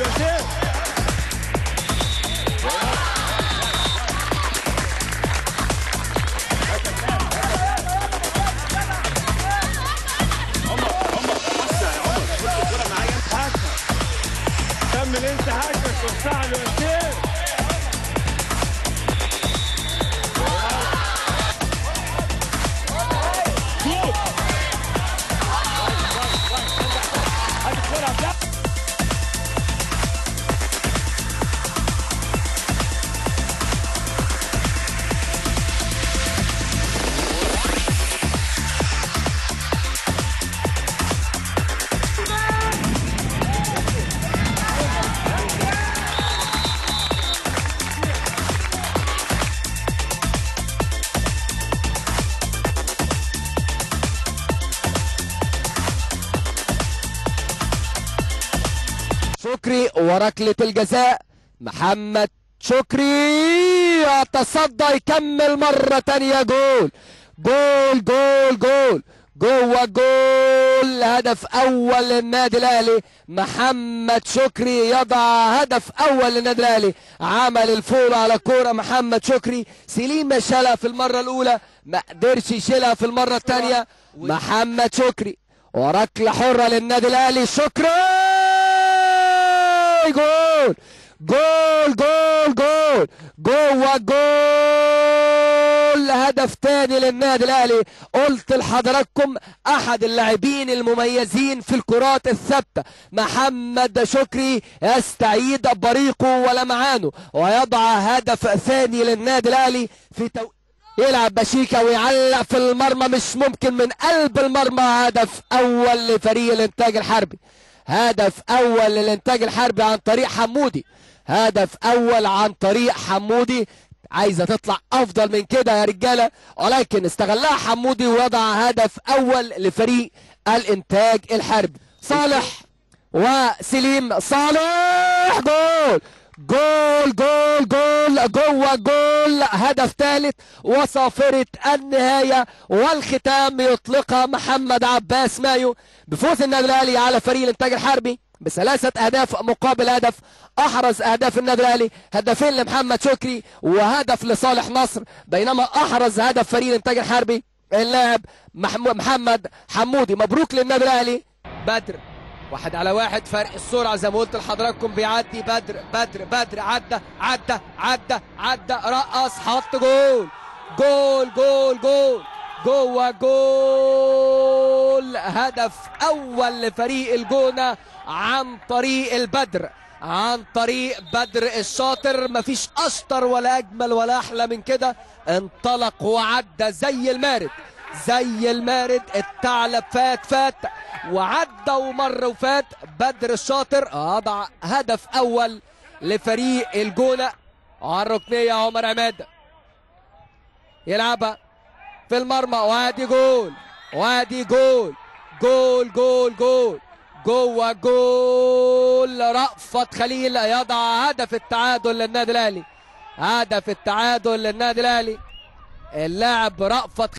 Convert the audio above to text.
الوسيم كمل انت هاجمك وسع الوسيم شكري وركلة الجزاء محمد شكري يتصدى يكمل مرة تانية جول جول جول جول جوه جول هدف اول للنادي الاهلي محمد شكري يضع هدف اول للنادي الاهلي عمل الفول على كوره محمد شكري سليم شالها في المره الاولى ما قدرش يشيلها في المره الثانيه محمد شكري وركله حره للنادي الاهلي شكري جول جول جول جول جوه جول هدف تاني للنادي الاهلي قلت لحضراتكم احد اللاعبين المميزين في الكرات الثابته محمد شكري يستعيد بريقه ولمعانه ويضع هدف ثاني للنادي الاهلي في تو... يلعب بشيكا ويعلق في المرمى مش ممكن من قلب المرمى هدف اول لفريق الانتاج الحربي هدف اول للانتاج الحربي عن طريق حمودي هدف اول عن طريق حمودي عايزه تطلع افضل من كده يا رجاله ولكن استغلها حمودي ووضع هدف اول لفريق الانتاج الحربي صالح وسليم صالح جول جول جول جول جوه جول هدف ثالث وصافرة النهاية والختام يطلقها محمد عباس مايو بفوز النادي الاهلي على فريق الانتاج الحربي بثلاثة اهداف مقابل هدف احرز اهداف النادي الاهلي هدفين لمحمد شكري وهدف لصالح نصر بينما احرز هدف فريق الانتاج الحربي اللاعب محمود محمد حمودي مبروك للنادي الاهلي بدر واحد على واحد فرق السرعة زي ما قلت لحضراتكم بيعدي بدر بدر بدر عدى عدى عدى عدى رقص حط جول جول جول جول جوه جول هدف اول لفريق الجونة عن طريق البدر عن طريق بدر الشاطر مفيش اشطر ولا اجمل ولا احلى من كده انطلق وعدى زي المارد زي المارد الثعلب فات فات وعدى ومر وفات بدر الشاطر وضع هدف اول لفريق الجونه على الركنيه عمر عماد يلعبها في المرمى وادي جول وادي جول جول جول جول جوه جول رأفت خليل يضع هدف التعادل للنادي الاهلي هدف التعادل للنادي الاهلي اللاعب رأفت